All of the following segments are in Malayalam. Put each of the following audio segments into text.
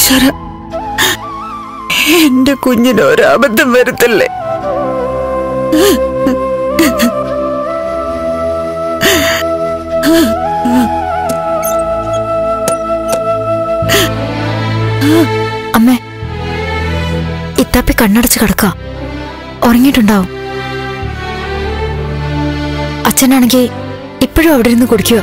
ഈശ്വര എന്റെ കുഞ്ഞിന് ഒരബദ്ധം വരുത്തല്ലേ അമ്മേ ഇത്താപ്പി കണ്ണടച്ച് കിടക്ക ഉറങ്ങിയിട്ടുണ്ടാവും അച്ഛനാണെങ്കിൽ ഇപ്പോഴും അവിടെ ഇരുന്ന് കുടിക്കുക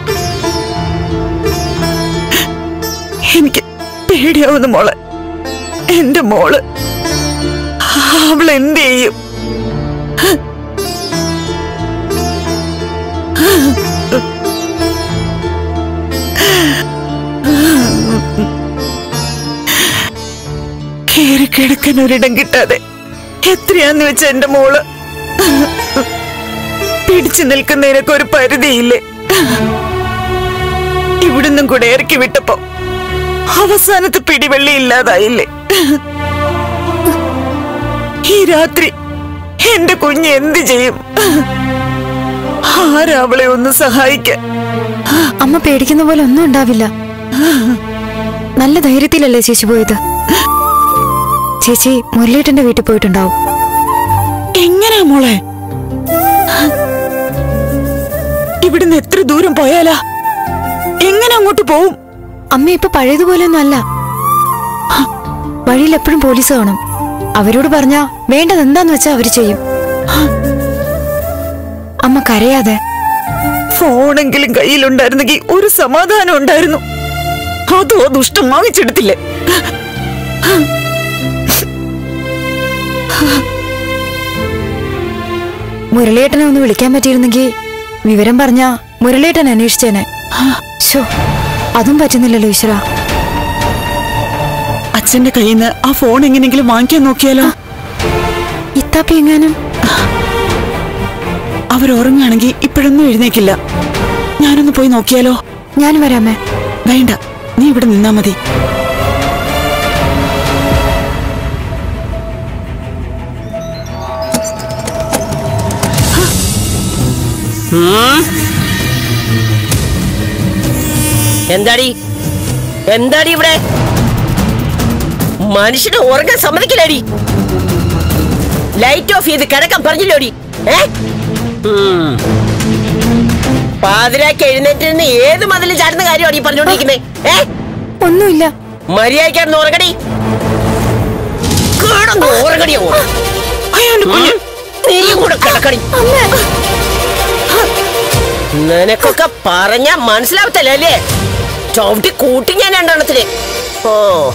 എനിക്ക് പേടിയാവുന്നു മോളെ എന്റെ മോള് അവൾ എന്ത് ചെയ്യും കേറി കിടക്കാൻ ഒരിടം കിട്ടാതെ എത്രയാന്ന് വെച്ച എന്റെ മോള് പിടിച്ചു നിൽക്കുന്നതിനൊക്കെ ഒരു പരിധിയില്ലേ ഇവിടുന്നും കൂടെ ഇറക്കി വിട്ടപ്പോ അവസാനത്തെ പിടിവെള്ളി ഇല്ലാതായില്ലേ ഈ രാത്രി എന്റെ കുഞ്ഞ് എന്ത് ചെയ്യും ആരാ അവളെ ഒന്ന് സഹായിക്കാൻ അമ്മ പേടിക്കുന്ന പോലെ ഒന്നും ഉണ്ടാവില്ല നല്ല ധൈര്യത്തിലല്ലേ ചേച്ചി പോയത് ചേച്ചി മുരളീട്ടന്റെ വീട്ടിൽ പോയിട്ടുണ്ടാവും എങ്ങനെയാ മോളെ ഇവിടുന്ന് എത്ര ദൂരം പോയാലാ എങ്ങനെ അങ്ങോട്ട് പോവും അമ്മ ഇപ്പൊ പഴയതുപോലെയൊന്നും അല്ല വഴിയിൽ എപ്പോഴും പോലീസ് കാണും അവരോട് പറഞ്ഞാ വേണ്ടത് എന്താന്ന് വെച്ചാ അവര് ചെയ്യും അമ്മ കരയാതെ ഫോണെങ്കിലും കയ്യിലുണ്ടായിരുന്നെങ്കിൽ ഒരു സമാധാനം ഉണ്ടായിരുന്നു അതോ ദുഷ്ടം വാങ്ങിച്ചെടുത്തില്ലേ മുരളിയേട്ടനെ ഒന്ന് വിളിക്കാൻ പറ്റിയിരുന്നെങ്കിൽ വിവരം പറഞ്ഞ മുരളിയേട്ടൻ അന്വേഷിച്ചേനെ ശോ അതും പറ്റുന്നില്ലല്ലോ ഈശ്വര അച്ഛന്റെ കയ്യിൽ നിന്ന് ആ ഫോൺ എങ്ങനെങ്കിലും വാങ്ങിക്കാൻ നോക്കിയാലോ ഇത്താപ്പി എങ്ങാനും അവരുറങ്ങുകയാണെങ്കിൽ ഇപ്പോഴൊന്നും എഴുന്നേക്കില്ല ഞാനൊന്ന് പോയി നോക്കിയാലോ ഞാൻ വരാമേ വേണ്ട നീ ഇവിടെ നിന്നാ മതി എന്താടി എന്താടി ഇവിടെ മനുഷ്യന് ഉറങ്ങാൻ സമ്മതിക്കില്ലടി ലൈറ്റ് ഓഫ് ചെയ്ത് കിടക്കാൻ പറഞ്ഞില്ലോടി ഏ ഉം. പാതിരാക്ക് എഴുന്നേറ്റ് നിന്ന് ഏത് മതിലും ചാടുന്ന കാര്യമാണ് ഈ പറഞ്ഞോണ്ടിരിക്കുന്നത് ഏ ഒന്നുമില്ല മര്യാദക്കാരന്ന് ഉറങ്ങടി കിടന്ന് ഉറങ്ങടി അങ്ങോട്ട്. ഉം. നീ കൂടെ കിടക്കടി നിനക്കൊക്കെ പറഞ്ഞ മനസ്സിലാവത്തല്ലേ അല്ലേ ചവിട്ടി കൂട്ടി ഞാൻ രണ്ടെണ്ണത്തിന് ഓ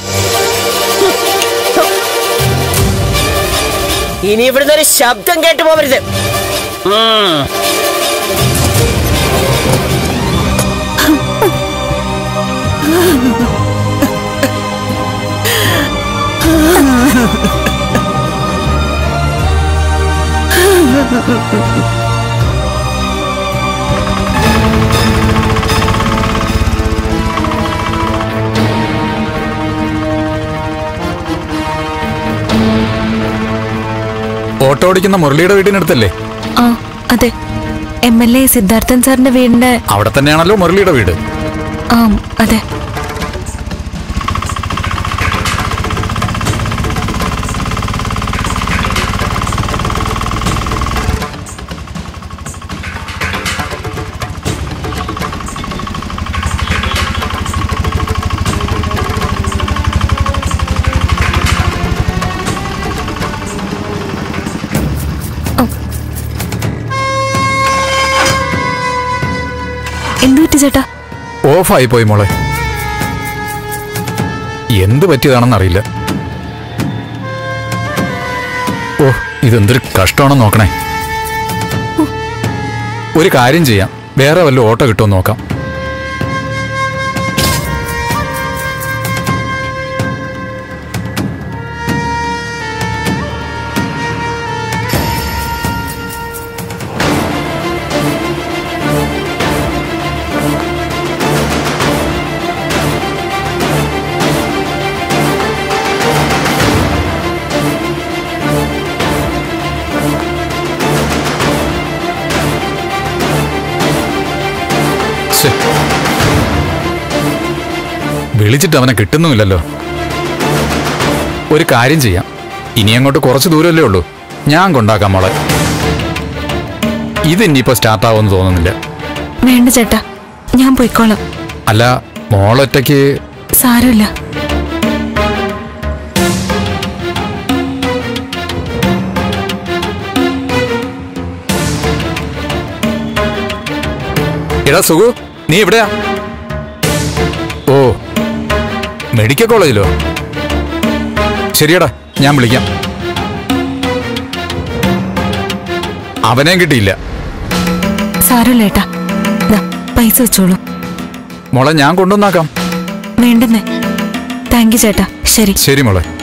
ഇനി ഇവിടുന്ന് ഒരു ശബ്ദം കേട്ടു പോവരുത് ഉം. ഓട്ടോ ഓടിക്കുന്ന മുരളിയുടെ വീടിനടുത്തല്ലേ ആ അതെ എം എൽ എ സിദ്ധാർത്ഥൻ സാറിന്റെ വീടിന്റെ അവിടെ തന്നെയാണല്ലോ മുരളിയുടെ വീട് ആ അതെ എന്തു പറ്റി ചേട്ടാ ഓഫായി പോയി മോളെ എന്ത് പറ്റിയതാണെന്നറിയില്ല ഓ ഇതെന്തൊരു കഷ്ടമാണെന്ന് നോക്കണേ ഒരു കാര്യം ചെയ്യാം വേറെ വല്ല ഓട്ടോ കിട്ടുമോ നോക്കാം ശ്ശെ. വിളിച്ചിട്ട് അവനെ കിട്ടുന്നുമില്ലല്ലോ ഒരു കാര്യം ചെയ്യാം ഇനി അങ്ങോട്ട് കുറച്ച് ദൂരമല്ലേ ഉള്ളൂ ഞാൻ കൊണ്ടാക്കാം മോളെ ഇത് ഇനിയിപ്പോ സ്റ്റാർട്ട് ആവുമെന്ന് തോന്നുന്നില്ല വേണ്ട ചേട്ടാ ഞാൻ പോയിക്കോളാം അല്ല മോളൊറ്റയ്ക്ക് സാരമില്ല എടാ സുഖു നീ എവിടെയാ ഓ മെഡിക്കൽ കോളേജിലോ ശരിയടാ ഞാൻ വിളിക്കാം അവനെയും കിട്ടിയില്ല സാരമില്ല ഏട്ടാ ദാ, പൈസ വെച്ചോളൂ മോളെ ഞാൻ കൊണ്ടുവന്നാക്കാം വേണ്ടെന്നേ താങ്ക് യു ചേട്ടാ ശരി ശരി മോളെ